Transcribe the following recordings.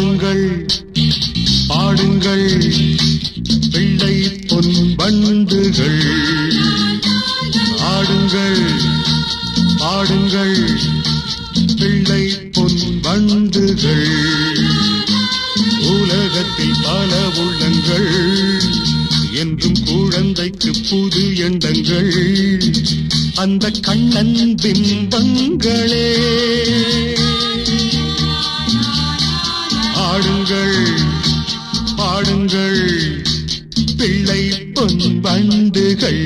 ஆடுங்கள் பாடுங்கள் பிள்ளை பொன் வண்டுகள் ஆடுங்கள் பாடுங்கள் பிள்ளை பொன் வண்டுகள் உலகத்தில் பல உள்ளங்கள் என்றும் குழந்தைக்கு புது எண்ணங்கள் அந்த கண்ணன் பிம்பங்களே ஆடுங்கள் பாடுங்கள் பிள்ளை பொன் வண்டுகள்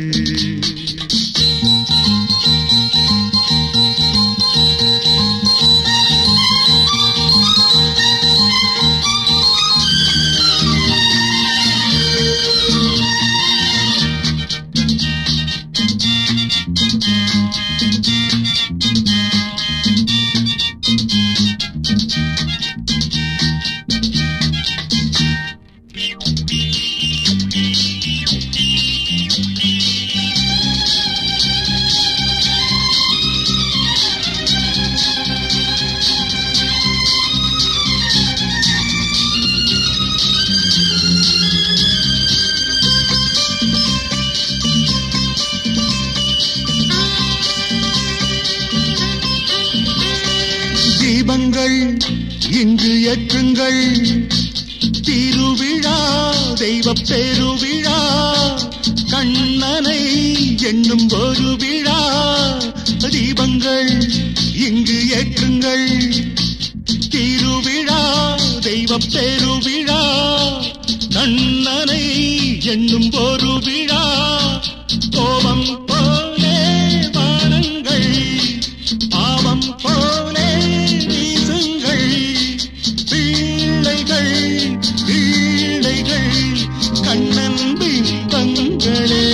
தீபங்கள் இங்கு ஏற்றுங்கள் திருவிழா தெய்வ பெருவிழா கண்ணனை என்னும் ஒரு விழா தீபங்கள் இங்கு ஏற்றுங்கள் திருவிழா தெய்வ பெருவிழா கண்ணனை என்னும் ஒரு விழா கோபம் போலே வானங்கள் பாவம் போலே வீசுங்கள் பிள்ளைகள் பிள்ளைகள் கண்ணன் பிம்பங்களே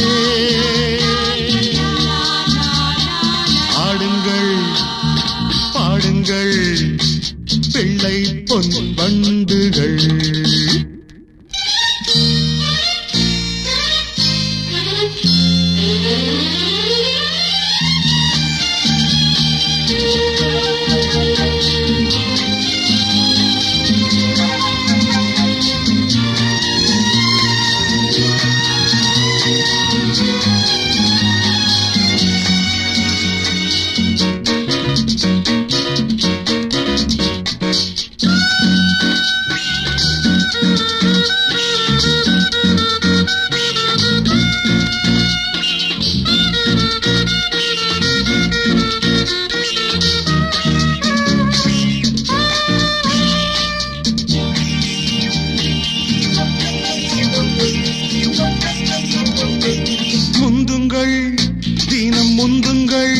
ஆடுங்கள் பாடுங்கள் பிள்ளை பொன் வண்டுகள் முந்துங்கள் தினம் முந்துங்கள்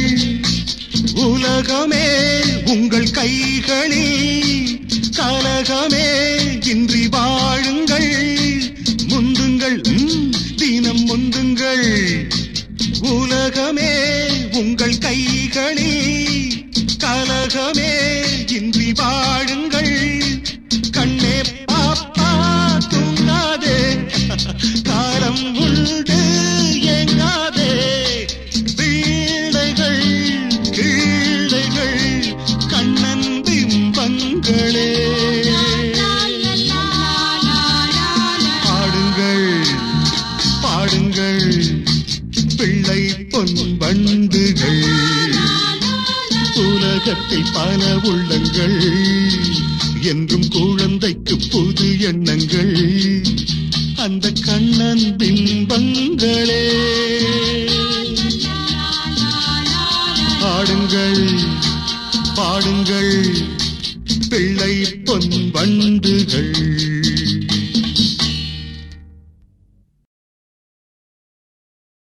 உலகமே உங்கள் கைகளில் கலகமே இன்றி வாழுங்கள் முந்துங்கள் ம், தினம் முந்துங்கள் உலகமே உங்கள் கைகளில் கலகமே இன்றி வாழுங்கள் கண்ணே பாப்பா தூங்காதே காலம் உண்டு எங்காதே வீடைகள் கீழைகள் கண்ணன் பிம்பங்களே பாடுங்கள் பாடுங்கள் பிள்ளை பொன் வண்டுகள் உலகத்தில் பல உள்ளங்கள் என்றும் குழந்தைக்கு புது எண்ணங்கள் அந்த கண்ணன் பிம்பங்களே பாடுங்கள் பாடுங்கள் பிள்ளை பொன் வண்டுகள்